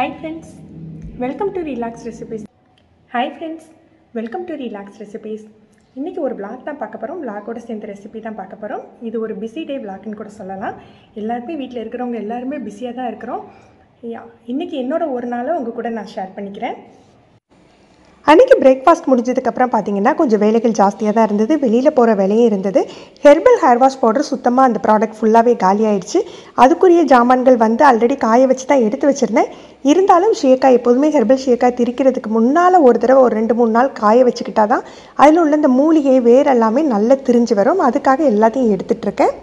hi friends welcome to relax recipes hi friends welcome to relax recipes இன்றைக்கி ஒரு vlog தான் பார்க்க போகிறோம் விளாகோட சேர்ந்த ரெசிபி தான் பார்க்க போகிறோம் இது ஒரு பிஸி டே விளாக்னு கூட சொல்லலாம் எல்லாருமே வீட்டில் இருக்கிறவங்க எல்லாருமே பிஸியாக தான் இருக்கிறோம் இன்றைக்கி என்னோட ஒரு நாளை உங்கள் கூட நான் ஷேர் பண்ணிக்கிறேன் அன்றைக்கி பிரேக்ஃபாஸ்ட் முடிஞ்சதுக்கப்புறம் பார்த்தீங்கன்னா கொஞ்சம் வேலைகள் ஜாஸ்தியாக தான் இருந்தது வெளியில் போகிற வேலையும் இருந்தது ஹெர்பல் ஹேர் வாஷ் பவுடர் சுத்தமாக அந்த ப்ராடக்ட் ஃபுல்லாகவே காலி ஆயிடுச்சு அதுக்குரிய ஜாமான்கள் வந்து ஆல்ரெடி காய வச்சு தான் எடுத்து வச்சுருந்தேன் இருந்தாலும் ஷேக்காய் எப்போதுமே ஹெர்பல் ஷேக்காய் திரிக்கிறதுக்கு முன்னால் ஒரு தடவை ஒரு ரெண்டு மூணு நாள் காய வச்சுக்கிட்டா தான் அதில் உள்ள இந்த மூலிகை வேர் எல்லாமே நல்லா திரிஞ்சு வரும் அதுக்காக எல்லாத்தையும் எடுத்துகிட்ருக்கேன்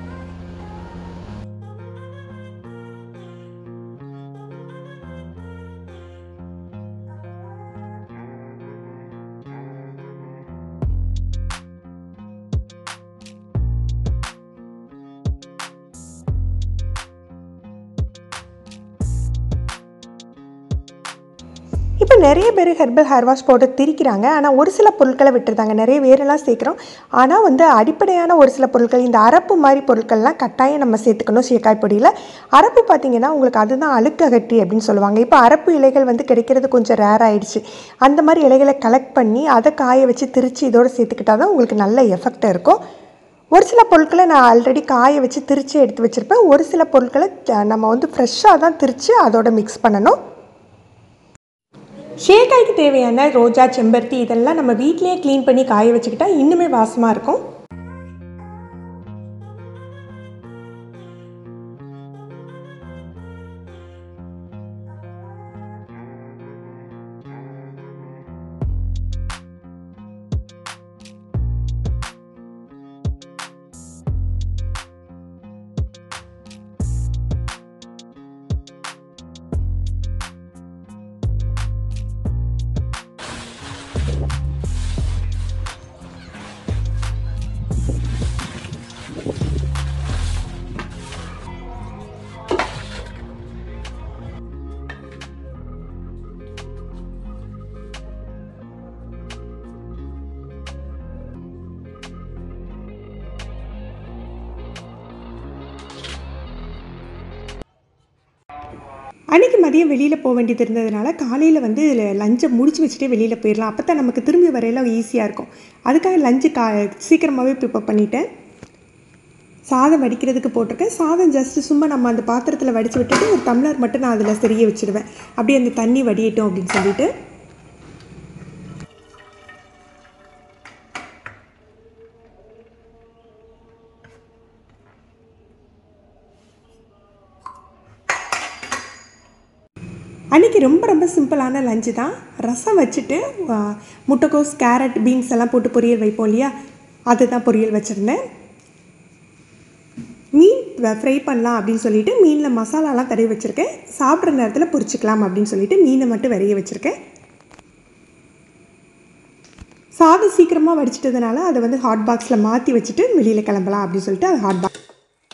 இப்போ நிறைய பேர் ஹெர்பல் ஹேர் வாஷ் போட்டு திரிக்கிறாங்க ஆனால் ஒரு சில பொருட்களை விட்டுருந்தாங்க நிறைய வேரெல்லாம் சேர்க்குறோம் ஆனால் வந்து அடிப்படையான ஒரு சில பொருட்கள் இந்த அரப்பு மாதிரி பொருட்கள்லாம் கட்டாயம் நம்ம சேர்த்துக்கணும் சீக்காய் பொடியில் அரப்பு பார்த்தீங்கன்னா உங்களுக்கு அதுதான் அழுக்ககட்டி அப்படின்னு சொல்லுவாங்க இப்போ அரப்பு இலைகள் வந்து கிடைக்கிறது கொஞ்சம் ரேர் ஆயிடுச்சு அந்த மாதிரி இலைகளை கலெக்ட் பண்ணி அதை காய வச்சு திரிச்சு இதோடு சேர்த்துக்கிட்டா தான் உங்களுக்கு நல்ல எஃபெக்ட் இருக்கும் ஒரு சில பொருட்களை நான் ஆல்ரெடி காய வச்சு திரிச்சு எடுத்து வச்சுருப்பேன் ஒரு சில பொருட்களை த- நம்ம வந்து ஃப்ரெஷ்ஷாக தான் திரித்து அதோட மிக்ஸ் பண்ணணும் ஷேக்காய்க்கு தேவையான ரோஜா செம்பருத்தி இதெல்லாம் நம்ம வீட்டிலேயே க்ளீன் பண்ணி காய வச்சுக்கிட்டா இன்னுமே வாசமாக இருக்கும் அன்றைக்கி மதியம் வெளியில் போக வேண்டியது இருந்ததுனால காலையில் வந்து லஞ்சை முடிச்சு வச்சுட்டே வெளியில் போயிடலாம் அப்போ தான் நமக்கு திரும்பி வரையில ஈஸியாக இருக்கும் அதுக்காக லஞ்சு கா சீக்கிரமாகவே ப்ரிப்பேர் பண்ணிட்டேன் சாதம் வடிக்கிறதுக்கு போட்டிருக்கேன் சாதம் ஜஸ்ட்டு சும்மா நம்ம அந்த பாத்திரத்தில் வடித்து விட்டுட்டு ஒரு டம்ளர் மட்டும் நான் அதில் செரிய வச்சுடுவேன் அப்படியே அந்த தண்ணி வடியட்டும் அப்படின்னு சொல்லிட்டு அன்றைக்கி ரொம்ப ரொம்ப சிம்பிளான லஞ்சு தான் ரசம் வச்சுட்டு ஆ, முட்டைக்கோஸ் கேரட் பீன்ஸ் எல்லாம் போட்டு பொரியல் வைப்போம் இல்லையா அதுதான் பொரியல் வச்சுருந்தேன் மீன் ஃப்ரை பண்ணலாம் அப்படின்னு சொல்லிட்டு மீனில் மசாலாலாம் தடவி வச்சுருக்கேன் சாப்பிட்ற நேரத்தில் பொரிச்சுக்கலாம் அப்படின்னு சொல்லிட்டு மீனை மட்டும் விரைய வச்சுருக்கேன் சாதம் சீக்கிரமாக வடிச்சிட்டதுனால அதை வந்து ஹாட் பாக்ஸில் மாற்றி வச்சுட்டு வெளியில் கிளம்பலாம் அப்படின்னு சொல்லிட்டு அது ஹாட் பாக்ஸ்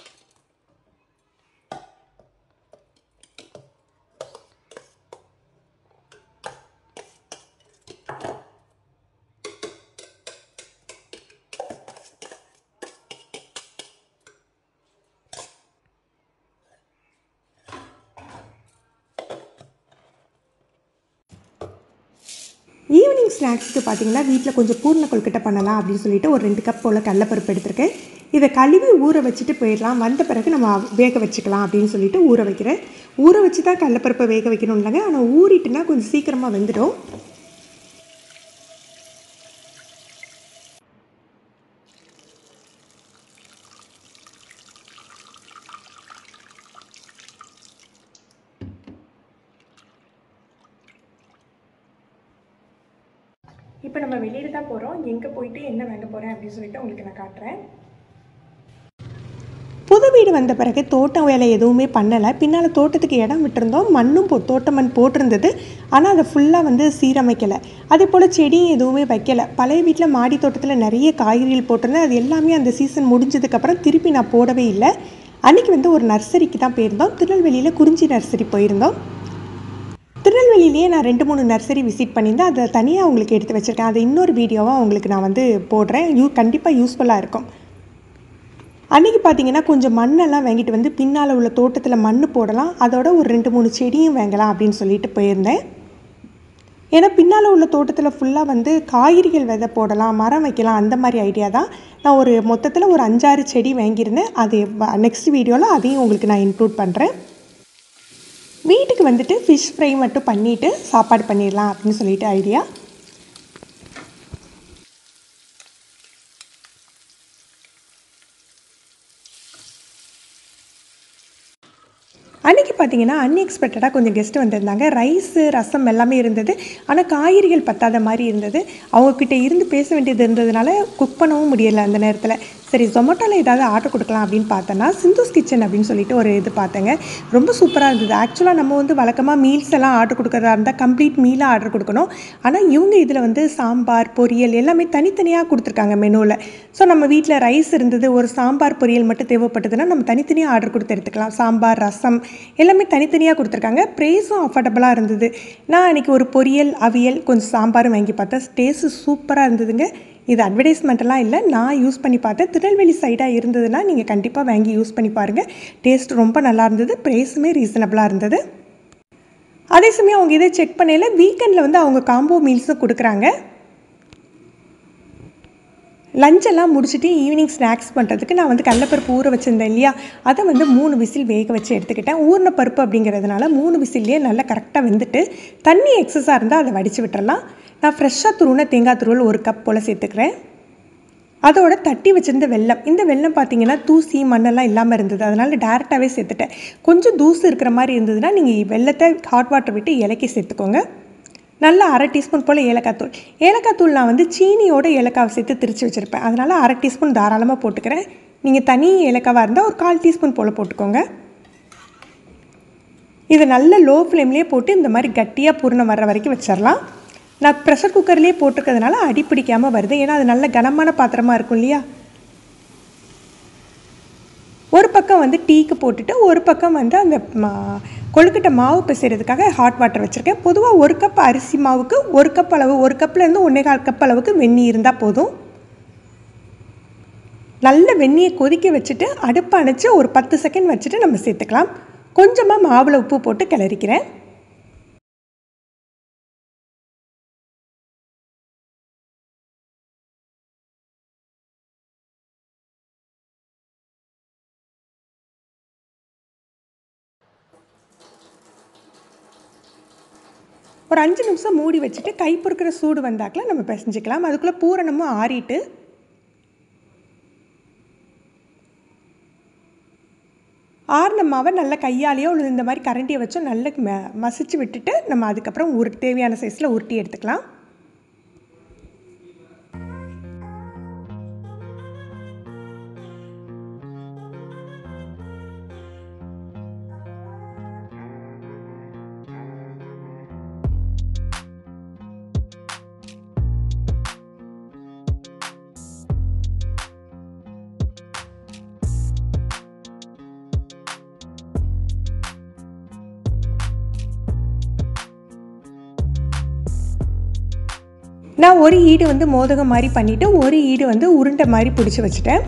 ஈவினிங் ஸ்நாக்ஸுக்கு பார்த்தீங்கன்னா வீட்டில் கொஞ்சம் பூர்ண கொழுக்கட்டை பண்ணலாம் அப்படின்னு சொல்லிட்டு ஒரு ரெண்டு கப் போல் கடலப்பருப்பு எடுத்திருக்கேன் இதை கழுவி ஊற வச்சுட்டு போயிடலாம் வந்த பிறகு நம்ம வேக வச்சுக்கலாம் அப்படின்னு சொல்லிட்டு ஊற வைக்கிறேன் ஊற வச்சு தான் கடலப்பருப்பை வேக வைக்கணும் இல்லைங்க ஆனால் ஊறிட்டுனா கொஞ்சம் சீக்கிரமாக வெந்துடும் இப்போ நம்ம வெளியில் தான் போகிறோம் எங்கே போயிட்டு என்ன வாங்க போகிறேன் அப்படின்னு சொல்லிட்டு உங்களுக்கு நான் காட்டுறேன் புது வீடு வந்த பிறகு தோட்டம் வேலை எதுவுமே பண்ணலை பின்னால் தோட்டத்துக்கு இடம் விட்டுருந்தோம் மண்ணும் போ தோட்ட மண் போட்டிருந்தது ஆனால் அதை ஃபுல்லாக வந்து சீரமைக்கலை அதே போல் செடியும் எதுவுமே வைக்கலை பழைய வீட்டில் மாடி தோட்டத்தில் நிறைய காய்கறிகள் போட்டிருந்தேன் அது எல்லாமே அந்த சீசன் முடிஞ்சதுக்கப்புறம் திருப்பி நான் போடவே இல்லை அன்றைக்கி வந்து ஒரு நர்சரிக்கு தான் போயிருந்தோம் திருநெல்வேலியில் குறிஞ்சி நர்சரி போயிருந்தோம் திருநெல்வேலியிலேயே நான் ரெண்டு மூணு நர்சரி விசிட் பண்ணியிருந்தேன் அதை தனியாக உங்களுக்கு எடுத்து வச்சுருக்கேன் அதை இன்னொரு வீடியோவாக உங்களுக்கு நான் வந்து போடுறேன் யூ கண்டிப்பாக யூஸ்ஃபுல்லாக இருக்கும் அன்றைக்கி பார்த்தீங்கன்னா கொஞ்சம் மண்ணெல்லாம் வாங்கிட்டு வந்து பின்னால் உள்ள தோட்டத்தில் மண் போடலாம் அதோட ஒரு ரெண்டு மூணு செடியும் வாங்கலாம் அப்படின்னு சொல்லிட்டு போயிருந்தேன் ஏன்னா பின்னால் உள்ள தோட்டத்தில் ஃபுல்லாக வந்து காய்கறிகள் விதை போடலாம் மரம் வைக்கலாம் அந்த மாதிரி ஐடியா தான் நான் ஒரு மொத்தத்தில் ஒரு அஞ்சாறு செடி வாங்கியிருந்தேன் அது நெக்ஸ்ட் வீடியோவில் அதையும் உங்களுக்கு நான் இன்க்ளூட் பண்ணுறேன் வீட்டுக்கு வந்துட்டு ஃபிஷ் ஃப்ரை மட்டும் பண்ணிவிட்டு சாப்பாடு பண்ணிடலாம் அப்படின்னு சொல்லிட்டு ஐடியா அன்றைக்கி பார்த்தீங்கன்னா அன்எக்ஸ்பெக்டடாக கொஞ்சம் கெஸ்ட்டு வந்திருந்தாங்க ரைஸு ரசம் எல்லாமே இருந்தது ஆனால் காய்கறிகள் பத்தாத மாதிரி இருந்தது அவங்கக்கிட்ட இருந்து பேச வேண்டியது இருந்ததுனால குக் பண்ணவும் முடியலை அந்த நேரத்தில் சரி ஜொமேட்டோவில் ஏதாவது ஆர்டர் கொடுக்கலாம் அப்படின்னு பார்த்தேன்னா சிந்தூஸ் கிச்சன் அப்படின்னு சொல்லிட்டு ஒரு இது பார்த்தேங்க ரொம்ப சூப்பராக இருந்தது ஆக்சுவலாக நம்ம வந்து வழக்கமாக மீல்ஸ் எல்லாம் ஆர்டர் கொடுக்குறதா இருந்தால் கம்ப்ளீட் மீலாக ஆர்டர் கொடுக்கணும் ஆனால் இவங்க இதில் வந்து சாம்பார் பொரியல் எல்லாமே தனித்தனியாக கொடுத்துருக்காங்க மெனுவில் ஸோ நம்ம வீட்டில் ரைஸ் இருந்தது ஒரு சாம்பார் பொரியல் மட்டும் தேவைப்பட்டதுன்னா நம்ம தனித்தனியாக ஆர்டர் கொடுத்து எடுத்துக்கலாம் சாம்பார் ரசம் எல்லாமே தனித்தனியாக கொடுத்துருக்காங்க ப்ரைஸும் அஃபோர்டபுளாக இருந்தது நான் அன்றைக்கி ஒரு பொரியல் அவியல் கொஞ்சம் சாம்பாரும் வாங்கி பார்த்தேன் டேஸ்ட்டு சூப்பராக இருந்ததுங்க இது அட்வர்டைஸ்மெண்ட்டெல்லாம் இல்லை நான் யூஸ் பண்ணி பார்த்தேன் திருநெல்வேலி சைடாக இருந்ததுன்னா நீங்கள் கண்டிப்பாக வாங்கி யூஸ் பண்ணி பாருங்கள் டேஸ்ட் ரொம்ப நல்லா இருந்தது ப்ரைஸுமே ரீசனபிளாக இருந்தது அதே சமயம் அவங்க இதை செக் பண்ணையில் வீக்கெண்டில் வந்து அவங்க காம்போ மீல்ஸும் கொடுக்குறாங்க லஞ்செல்லாம் முடிச்சுட்டு ஈவினிங் ஸ்நாக்ஸ் பண்ணுறதுக்கு நான் வந்து கடலப்பருப்பு ஊற வச்சுருந்தேன் இல்லையா அதை வந்து மூணு விசில் வேக வச்சு எடுத்துக்கிட்டேன் ஊறின பருப்பு அப்படிங்கிறதுனால மூணு விசில்லையே நல்லா கரெக்டாக வெந்துட்டு தண்ணி எக்ஸஸாக இருந்தால் அதை வடித்து விட்டுறலாம் நான் ஃப்ரெஷ்ஷாக துருவின தேங்காய் துருவல் ஒரு கப் போல் சேர்த்துக்கிறேன் அதோட தட்டி வச்சுருந்த வெல்லம் இந்த வெல்லம் பார்த்தீங்கன்னா தூசி மண்ணெல்லாம் இல்லாமல் இருந்தது அதனால் டேரெக்டாகவே சேர்த்துட்டேன் கொஞ்சம் தூசு இருக்கிற மாதிரி இருந்ததுன்னா நீங்கள் வெள்ளத்தை ஹாட் வாட்டர் விட்டு இலக்கி சேர்த்துக்கோங்க நல்லா அரை டீஸ்பூன் போல் ஏலக்காய் தூள் ஏலக்காய் தூள் நான் வந்து சீனியோட ஏலக்காவை சேர்த்து திரிச்சு வச்சுருப்பேன் அதனால் அரை டீஸ்பூன் தாராளமாக போட்டுக்கிறேன் நீங்கள் தனி ஏலக்காவாக இருந்தால் ஒரு கால் டீஸ்பூன் போல் போட்டுக்கோங்க இதை நல்ல லோ ஃப்ளேம்லேயே போட்டு இந்த மாதிரி கட்டியாக பூர்ணம் வர்ற வரைக்கும் வச்சிடலாம் நான் ப்ரெஷர் குக்கர்லேயே போட்டிருக்கிறதுனால அடி பிடிக்காமல் வருது ஏன்னா அது நல்ல கனமான பாத்திரமாக இருக்கும் இல்லையா ஒரு பக்கம் வந்து டீக்கு போட்டுட்டு ஒரு பக்கம் வந்து அந்த மா கொழுக்கட்டை மாவு பிசைறதுக்காக ஹாட் வாட்டர் வச்சுருக்கேன் பொதுவாக ஒரு கப் அரிசி மாவுக்கு ஒரு கப் அளவு ஒரு கப்லேருந்து ஒன்றே கால் கப் அளவுக்கு வெந்நீர் இருந்தால் போதும் நல்ல வெந்நியை கொதிக்க வச்சுட்டு அடுப்பை அணைச்சி ஒரு பத்து செகண்ட் வச்சுட்டு நம்ம சேர்த்துக்கலாம் கொஞ்சமாக மாவில் உப்பு போட்டு கிளறிக்கிறேன் ஒரு அஞ்சு நிமிஷம் மூடி வச்சுட்டு கை பொறுக்கிற சூடு வந்தாக்கில் நம்ம பிசைஞ்சிக்கலாம் அதுக்குள்ளே பூரணமும் ஆறிட்டு ஆறின மாவை நல்லா கையாலேயோ இல்லை இந்த மாதிரி கரண்டியை வச்சோ நல்லா ம மசிச்சு விட்டுட்டு நம்ம அதுக்கப்புறம் உரு தேவையான சைஸில் உருட்டி எடுத்துக்கலாம் நான் ஒரு ஈடு வந்து மோதகம் மாதிரி பண்ணிவிட்டு ஒரு ஈடு வந்து உருண்டை மாதிரி பிடிச்சி வச்சுட்டேன்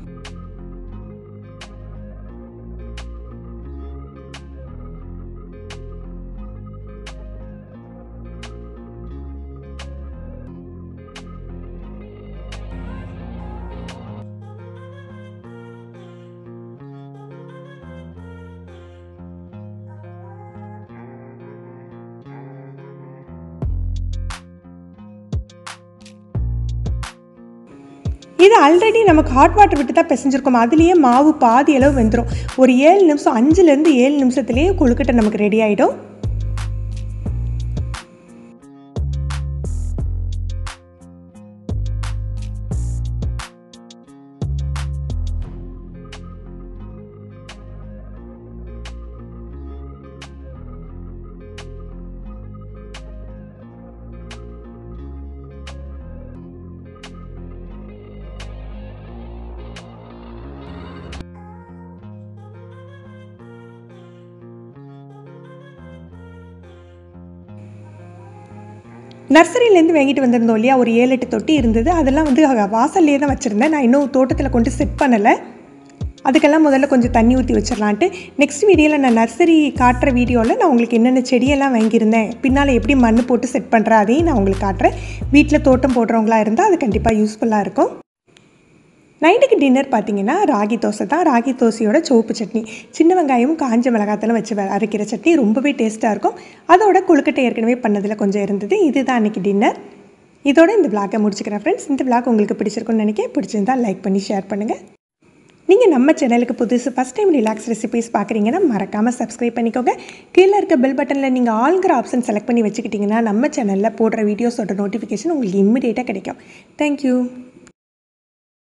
இது ஆல்ரெடி நமக்கு ஹாட் வாட்டர் விட்டு தான் பிசைஞ்சிருக்கோம் அதுலேயே மாவு பாதி அளவு வெந்துடும் ஒரு ஏழு நிமிஷம் அஞ்சுலேருந்து ஏழு நிமிஷத்துலேயே கொழுக்கட்டை நமக்கு ரெடி ஆகிடும் நர்சரியிலேருந்து வாங்கிட்டு வந்திருந்தோம் இல்லையா ஒரு ஏழு எட்டு தொட்டி இருந்தது அதெல்லாம் வந்து வாசல்லே தான் வச்சுருந்தேன் நான் இன்னும் தோட்டத்தில் கொண்டு செட் பண்ணலை அதுக்கெல்லாம் முதல்ல கொஞ்சம் தண்ணி ஊற்றி வச்சிடலான்ட்டு நெக்ஸ்ட் வீடியோவில் நான் நர்சரி காட்டுற வீடியோவில் நான் உங்களுக்கு என்னென்ன செடியெல்லாம் வாங்கியிருந்தேன் பின்னால் எப்படி மண் போட்டு செட் பண்ணுறேன் அதையும் நான் உங்களுக்கு காட்டுறேன் வீட்டில் தோட்டம் போடுறவங்களா இருந்தால் அது கண்டிப்பாக யூஸ்ஃபுல்லாக இருக்கும் நைட்டுக்கு டின்னர் பார்த்தீங்கன்னா ராகி தோசை தான் ராகி தோசையோட சோப்பு சட்னி சின்ன வெங்காயம் காஞ்ச மிளகாத்தெல்லாம் வச்சு வ- அரைக்கிற சட்னி ரொம்பவே டேஸ்ட்டாக இருக்கும் அதோட கொழுக்கட்டை ஏற்கனவே பண்ணதில் கொஞ்சம் இருந்தது இதுதான் அன்றைக்கி டின்னர் இதோட இந்த விளாக்கை முடிச்சுக்கிறேன் ஃப்ரெண்ட்ஸ் இந்த விளாக் உங்களுக்கு பிடிச்சிருக்கும்னு நினைக்கிறேன் பிடிச்சிருந்தா லைக் பண்ணி ஷேர் பண்ணுங்கள் நீங்கள் நம்ம சேனலுக்கு புதுசு ஃபஸ்ட் டைம் ரிலாக்ஸ் ரெசிபீஸ் பார்க்குறீங்கன்னா மறக்காமல் சப்ஸ்கிரைப் பண்ணிக்கோங்க கீழே இருக்க பெல் பட்டனில் நீங்கள் ஆல்கிற ஆப்ஷன் செலக்ட் பண்ணி வச்சுக்கிட்டிங்கன்னா நம்ம சேனலில் போடுற வீடியோஸோட நோட்டிஃபிகேஷன் உங்களுக்கு இம்மிடியேட்டாக கிடைக்கும் தேங்க்யூ